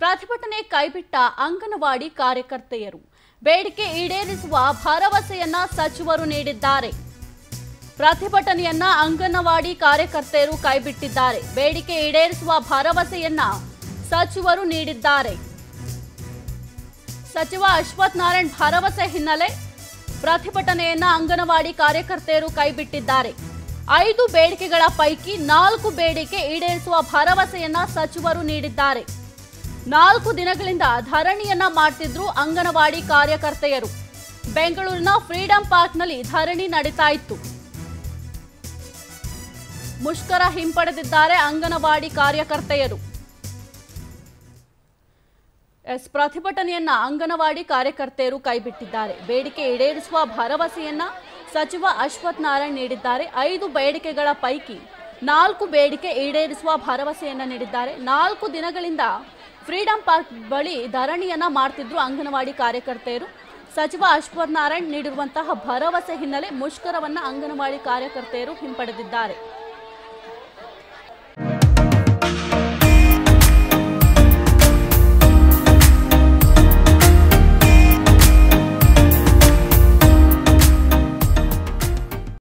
ಪ್ರತಿಭಟನೆ ಕೈಬಿಟ್ಟ ಅಂಗನವಾಡಿ ಕಾರ್ಯಕರ್ತೆಯರು ಬೇಡಿಕೆ ಈಡೇರಿಸುವ ಭರವಸೆಯನ್ನ ಸಚಿವರು ನೀಡಿದ್ದಾರೆ ಪ್ರತಿಭಟನೆಯನ್ನ ಅಂಗನವಾಡಿ ಕಾರ್ಯಕರ್ತೆಯರು ಕೈಬಿಟ್ಟಿದ್ದಾರೆ ಬೇಡಿಕೆ ಈಡೇರಿಸುವ ಭರವಸೆಯನ್ನ ಸಚಿವರು ನೀಡಿದ್ದಾರೆ ಸಚಿವ ಅಶ್ವಥ್ ನಾರಾಯಣ್ ಭರವಸೆ ಹಿನ್ನೆಲೆ ಪ್ರತಿಭಟನೆಯನ್ನ ಅಂಗನವಾಡಿ ಕಾರ್ಯಕರ್ತೆಯರು ಕೈಬಿಟ್ಟಿದ್ದಾರೆ ಐದು ಬೇಡಿಕೆಗಳ ಪೈಕಿ ನಾಲ್ಕು ಬೇಡಿಕೆ ಈಡೇರಿಸುವ ಭರವಸೆಯನ್ನ ಸಚಿವರು ನೀಡಿದ್ದಾರೆ ನಾಲ್ಕು ದಿನಗಳಿಂದ ಧರಣಿಯನ್ನ ಮಾಡ್ತಿದ್ರು ಅಂಗನವಾಡಿ ಕಾರ್ಯಕರ್ತೆಯರು ಬೆಂಗಳೂರಿನ ಫ್ರೀಡಂ ಪಾರ್ಕ್ನಲ್ಲಿ ಧರಣಿ ನಡೀತಾ ಇತ್ತು ಮುಷ್ಕರ ಹಿಂಪಡೆದಿದ್ದಾರೆ ಅಂಗನವಾಡಿ ಕಾರ್ಯಕರ್ತೆಯರು ಎಸ್ ಪ್ರತಿಭಟನೆಯನ್ನ ಅಂಗನವಾಡಿ ಕಾರ್ಯಕರ್ತೆಯರು ಕೈಬಿಟ್ಟಿದ್ದಾರೆ ಬೇಡಿಕೆ ಈಡೇರಿಸುವ ಭರವಸೆಯನ್ನ ಸಚಿವ ಅಶ್ವಥ್ ನಾರಾಯಣ್ ನೀಡಿದ್ದಾರೆ ಐದು ಬೇಡಿಕೆಗಳ ಪೈಕಿ ನಾಲ್ಕು ಬೇಡಿಕೆ ಈಡೇರಿಸುವ ಭರವಸೆಯನ್ನ ನೀಡಿದ್ದಾರೆ ನಾಲ್ಕು ದಿನಗಳಿಂದ ಫ್ರೀಡಂ ಪಾರ್ಕ್ ಬಳಿ ಧರಣಿಯನ್ನ ಮಾಡ್ತಿದ್ರು ಅಂಗನವಾಡಿ ಕಾರ್ಯಕರ್ತೆಯರು ಸಚಿವ ಅಶ್ವಥ್ ನಾರಾಯಣ್ ನೀಡಿರುವಂತಹ ಭರವಸೆ ಹಿನ್ನೆಲೆ ಮುಷ್ಕರವನ್ನ ಅಂಗನವಾಡಿ ಕಾರ್ಯಕರ್ತೆಯರು ಹಿಂಪಡೆದಿದ್ದಾರೆ